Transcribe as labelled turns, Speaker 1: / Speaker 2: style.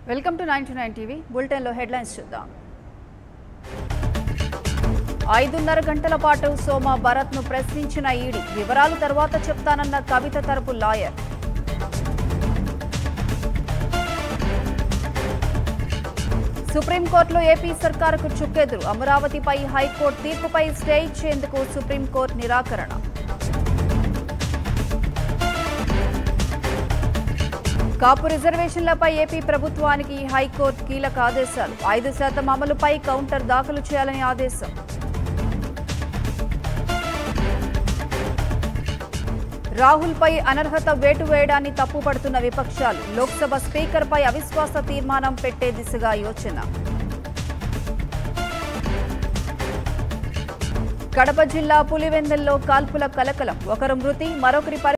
Speaker 1: welcome to ninety nine TV బులెటిన్లో headlines చూద్దాం ఐదున్నర గంటల పాటు సోమ భరత్ను ప్రశ్నించిన ఈడీ వివరాలు తర్వాత చెప్తానన్న కవిత తరపు లాయర్ సుప్రీంకోర్టులో ఏపీ సర్కారుకు చుక్కెదురు అమరావతిపై హైకోర్టు తీర్పుపై స్టే ఇచ్చేందుకు సుప్రీంకోర్టు నిరాకరణ కాపు రిజర్వేషన్లపై ఏపీ ప్రభుత్వానికి హైకోర్టు కీలక ఆదేశాలు ఐదు శాతం అమలుపై కౌంటర్ దాఖలు చేయాలని ఆదేశం రాహుల్పై అనర్హత వేటు వేయడాన్ని తప్పుపడుతున్న విపక్షాలు లోక్సభ స్పీకర్పై అవిశ్వాస తీర్మానం పెట్టే దిశగా యోచన కడప జిల్లా పులివెందల్లో కాల్పుల కలకలం ఒకరు మృతి మరొకరి పరి